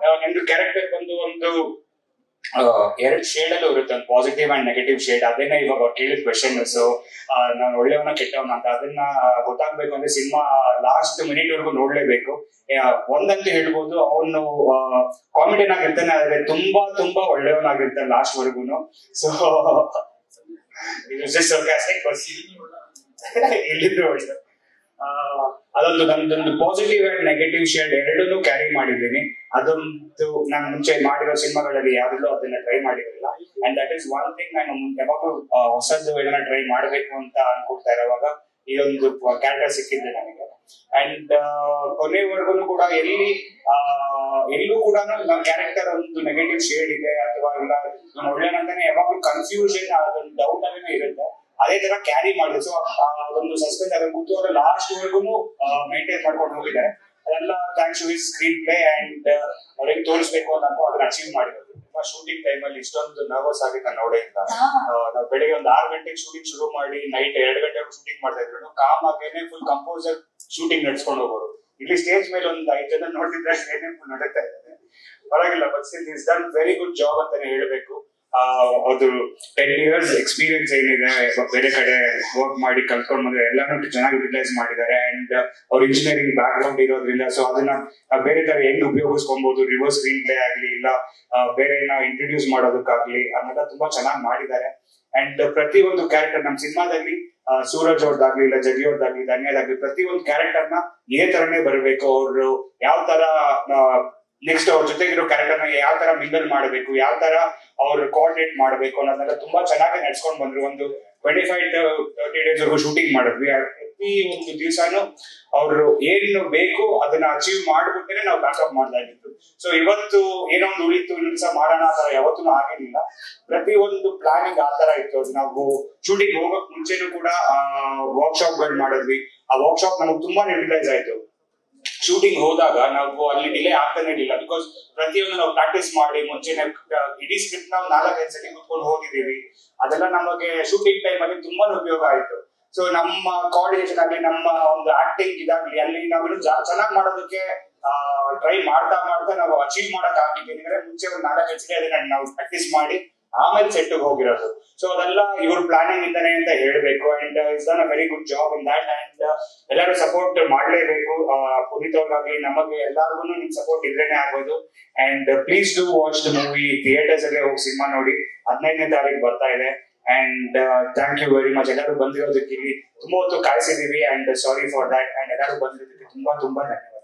ನಿಮ್ದು ಕ್ಯಾರೆಕ್ಟರ್ ಬಂದು ಒಂದು ಎರಡು ಶೇಡ್ ಅಲ್ಲೂ ಇರುತ್ತೆ ಒಂದು ಪಾಸಿಟಿವ್ ಅಂಡ್ ನೆಗೆಟಿವ್ ಶೇಡ್ ಅದನ್ನೇ ಇವಾಗ ಅವ್ರು ಕೇಳಿದ ಕ್ವೆಶನ್ ಸೊ ನಾನು ಒಳ್ಳೆಯವನ ಕೆಟ್ಟವನ ಅಂತ ಅದನ್ನ ಗೊತ್ತಾಗ್ಬೇಕು ಅಂದ್ರೆ ಸಿನಿಮಾ ಲಾಸ್ಟ್ ಮಿನಿಟ್ ವರ್ಗು ನೋಡ್ಲೇಬೇಕು ಆ, ಒಂದಂತೂ ಹೇಳ್ಬೋದು ಅವನು ಕಾಮಿಡಿಯನ್ ಆಗಿರ್ತಾನೆ ಆದ್ರೆ ತುಂಬಾ ತುಂಬಾ ಒಳ್ಳೆಯವನಾಗಿರ್ತಾನೆ ಲಾಸ್ಟ್ ವರ್ಗುನು ಸೊ ಎಲ್ಲಿದ್ರು ಒಳ್ಳೆ ಆ, ಅದೊಂದು ನಮ್ದೊಂದು ಪಾಸಿಟಿವ್ ಅಂಡ್ ನೆಗೆಟಿವ್ ಶೇಡ್ ಎರಡನ್ನೂ ಕ್ಯಾರಿ ಮಾಡಿದ್ದೀನಿ ಅದೊಂದು ನಾನು ಮುಂಚೆ ಮಾಡಿರೋ ಸಿನಿಮಾಗಳಲ್ಲಿ ಯಾವ್ದಲ್ಲೂ ಅದನ್ನ ಟ್ರೈ ಮಾಡಿರಲಿಲ್ಲ and that is one thing ನಾನು ಮುನ್- ಯಾವಾಗ್ಲೂ ಆ, ಹೊಸದು ಏನನ್ನ ಟ್ರೈ ಮಾಡಬೇಕು ಅಂತ ಅನ್ಕೊಳ್ತಾ ಇರೋವಾಗ ಇದೊಂದು ಕ್ಯಾರೆಕ್ಟರ್ ಸಿಕ್ಕಿದೆ ನನಗೆ ಅಂಡ್ ಕೊನೆವರೆಗೂ ಕೂಡ ಎಲ್ಲಿ ಆ, ಎಲ್ಲೂ ಕೂಡ ನನ್ನ ಕ್ಯಾರೆಕ್ಟರ್ ಒಂದು ನೆಗೆಟಿವ್ ಶೇಡ್ ಇದೆ ಅಥವಾ ಇಲ್ಲ ನಾನು ಒಳ್ಳೆನಂತಾನೆ ಯಾವಾಗ್ಲೂ ಕನ್ಫ್ಯೂಷನ್ ಅದೊಂದು ಡೌಟ್ ಅಲ್ಲೇ ಇರುತ್ತೆ ಅದೇ ತರ ಕ್ಯಾರಿ ಮಾಡಿದೆ ಸೊ ಅದೊಂದು ಸಸ್ಪೆನ್ಸ್ ಅದನ್ನ ಕುತೂಹಲ ಲಾಸ್ಟ್ ವರ್ಗು ಮೇಂಟೈನ್ ಮಾಡ್ಕೊಂಡು ಹೋಗಿದ್ದಾರೆ ಅದೆಲ್ಲ thanks to his screenplay and ಅವ್ರಿಗೆ ತೋರಿಸ್ಬೇಕು ಅಂತ ಅನ್ಕೊ ಅದನ್ನ ಅಚೀವ್ ಮಾಡಿರೋದು ತುಂಬಾ ಶೂಟಿಂಗ್ ಟೈಮ್ ಅಲ್ಲಿ ಇಷ್ಟೊಂದು ನರ್ವಸ್ ಆಗಿ ನಾನು ನೋಡೇ ಇಲ್ಲ ಹಾ. ನಾವು ಬೆಳಿಗ್ಗೆ ಒಂದು ಆರು ಗಂಟೆಗೆ ಶೂಟಿಂಗ್ ಶುರು ಮಾಡಿ ನೈಟ್ ಎರಡು ಗಂಟೆವರೆಗೂ ಶೂಟಿಂಗ್ ಮಾಡ್ತಾ ಇದ್ರು ಕಾಮ್ ಆಗೇನೆ ಫುಲ್ ಕಂಪೋಸರ್ ಶೂಟಿಂಗ್ ನಡ್ಸ್ಕೊಂಡು ಹೋಗೋರು ಇಲ್ಲಿ ಸ್ಟೇಜ್ ಮೇಲೆ ಒಂದು ಐದು ಜನ ನೋಡ್ತಿದ್ರೆ ಏನೇ ಫುಲ್ ನಡೀತಾ ಇದ್ದಾರೆ ಪರವಾಗಿಲ್ಲ but still is done very good job ಅಂತಾನೆ ಹೇಳ್ಬೇಕು ಆ, ಅದು ಟೆನ್ ಇಯರ್ಸ್ ಎಕ್ಸ್ಪೀರಿಯನ್ಸ್ ಏನಿದೆ ಇವಾಗ ಬೇರೆ ಕಡೆ ವರ್ಕ್ ಮಾಡಿ ಕಲ್ತ್ಕೊಂಡ್ ಬಂದ್ರೆ ಎಲ್ಲಾನು ಚೆನ್ನಾಗಿ ಯುಟಿಲೈಸ್ ಮಾಡಿದ್ದಾರೆ ಅಂಡ್ ಅವ್ರ ಇಂಜಿನಿಯರಿಂಗ್ ಬ್ಯಾಕ್ ಗ್ರೌಂಡ್ ಇರೋದ್ರಿಂದ ಸೊ ಅದನ್ನ ಆ, ಬೇರೆ ತರ ಹೆಂಗ್ ಉಪಯೋಗಿಸ್ಕೊಬಹುದು ರಿವರ್ಸ್ ಸ್ಕ್ರೀನ್ ಪ್ಲೇ ಆಗ್ಲಿ ಇಲ್ಲ ಆ, ಬೇರೆ ಇಂಟ್ರೊಡ್ಯೂಸ್ ಮಾಡೋದಕ್ಕಾಗ್ಲಿ ಅದನ್ನೆಲ್ಲ ತುಂಬಾ ಚೆನ್ನಾಗಿ ಮಾಡಿದ್ದಾರೆ ಅಂಡ್ ಪ್ರತಿ ಒಂದು ಕ್ಯಾರೆಕ್ಟರ್ ನಮ್ಮ ಸಿನಿಮಾದಲ್ಲಿ ಸೂರಜ್ ಅವ್ರದ್ದಾಗ್ಲಿ ಇಲ್ಲ ಜಗಿ ಅವ್ರದ್ದಾಗ್ಲಿ ಧನ್ಯದಾಗ್ಲಿ ಪ್ರತಿ ಒಂದು ಕ್ಯಾರೆಕ್ಟರ್ ನ ಇದೇ ತರನೇ ಬರಬೇಕು ಅವರು ಯಾವ ತರ ನೆಕ್ಸ್ಟ್ ಅವ್ರ ಜೊತೆಗಿರೋ ಕ್ಯಾರೆಕ್ಟರ್ ನ ಯಾವ ತರ ಮಿಂಗಲ್ ಮಾಡಬೇಕು ಯಾವ ತರ ಅವ್ರು ಕೋಆರ್ಡಿನೇಟ್ ಮಾಡಬೇಕು ಅನ್ನೋದೆಲ್ಲ ತುಂಬಾ ಚೆನ್ನಾಗಿ ನಡ್ಸ್ಕೊಂಡ್ ಬಂದ್ರು ಒಂದು ಟ್ವೆಂಟಿ ಫೈವ್ ತರ್ಟಿ ಡೇಸ್ ವರೆಗೂ ಶೂಟಿಂಗ್ ಮಾಡಿದ್ವಿ ಆ ಪ್ರತಿ ಒಂದು ದಿವಸನು ಅವರು ಏನು ಬೇಕು ಅದನ್ನ ಅಚೀವ್ ಮಾಡ್ಬಿಟ್ಟೆ ನಾವು ಬ್ಯಾಕಪ್ ಮಾಡ್ತಾ ಇದ್ದಿದ್ದು ಸೊ ಇವತ್ತು ಏನೋ ಒಂದು ಉಳಿತು ಇನ್ನೊಂದ್ ದಿವಸ ಮಾಡೋಣ ಆ ತರ ಯಾವತ್ತೂ ಆಗಿರ್ಲಿಲ್ಲ ಪ್ರತಿ ಒಂದು ಪ್ಲಾನಿಂಗ್ ಆ ತರ ಇತ್ತು ಅದು ನಾವು ಶೂಟಿಂಗ್ ಹೋಗಕ್ ಮುಂಚೆನೂ ಕೂಡ ವರ್ಕ್ಶಾಪ್ ಗಳು ಮಾಡಿದ್ವಿ ಆ ವರ್ಕ್ಶಾಪ್ ನಮಗೆ ತುಂಬಾ ಯುಟಿಲೈಸ್ ಆಯ್ತು ಶೂಟಿಂಗ್ ಹೋದಾಗ ನಾವು ಅಲ್ಲಿ ಡಿಲೇ ಆಗ್ತಾನೆ ಇರಲಿಲ್ಲ ಬಿಕಾಸ್ ಪ್ರತಿಯೊಂದು ನಾವು ಪ್ರಾಕ್ಟೀಸ್ ಮಾಡಿ ಮುಂಚೆನೆ ಕ- ಇಡೀ ಸ್ಕ್ರಿಪ್ಟ್ ನಾವು ನಾಲ್ಕೈದು ಸತಿ ಕುತ್ಕೊಂಡು ಹೋಗಿದ್ದೀವಿ ಅದೆಲ್ಲ ನಮಗೆ ಶೂಟಿಂಗ್ ಟೈಮ್ ಅಲ್ಲಿ ತುಂಬಾ ಉಪಯೋಗ ಆಯ್ತು ಸೊ ನಮ್ಮ ಕೋಆರ್ಡಿನೇಷನ್ ಆಗಲಿ ನಮ್ಮ ಒಂದು ಆಕ್ಟಿಂಗ್ ಇದಾಗ್ಲಿ ಅಲ್ಲಿ ನಾವು ಚೆನ್ನಾಗಿ ಮಾಡೋದಕ್ಕೆ ಟ್ರೈ ಮಾಡ್ತಾ ಮಾಡ್ತಾ ನಾವು ಅಚೀವ್ ಮಾಡಕ್ ಆಗಿದ್ದೇನೆ ಮುಂಚೆ ಒಂದು ನಾಲ್ಕೈದು ಸತಿ ಅದನ್ನ ನಾವು ಪ್ರಾಕ್ಟೀಸ್ ಮಾಡಿ ಆಮೇಲೆ ಸೆಟ್ ಹೋಗಿರೋದು ಸೊ ಅದೆಲ್ಲ ಇವ್ರ ಪ್ಲಾನಿಂಗ್ ಇಂದಾನೆ ಅಂತ ಹೇಳ್ಬೇಕು and is done a very good job in that and ಎಲ್ಲರೂ ಸಪೋರ್ಟ್ ಮಾಡ್ಲೇಬೇಕು ಆ, ಪುನೀತ್ ಅವ್ರಿಗಾಗ್ಲಿ ನಮಗೆ ಎಲ್ಲಾರ್ಗು ನಿಮ್ ಸಪೋರ್ಟ್ ಇದ್ರೇನೆ ಆಗೋದು and please do watch the movie theatres ಅಲ್ಲೇ ಹೋಗಿ ಸಿನಿಮಾ ನೋಡಿ ಹದಿನೈದನೇ ತಾರೀಕು ಬರ್ತಾ ಇದೆ and thank you very much ಎಲ್ಲರೂ ಬಂದಿರೋದಕ್ಕೆ ಇಲ್ಲಿ ತುಂಬಾ ಹೊತ್ತು ಕಾಯಿಸಿದೀವಿ and sorry for that and ಎಲ್ಲರೂ ಬಂದಿರೋದಕ್ಕೆ ತುಂಬಾ ತುಂಬಾ ಧನ್ಯವಾದ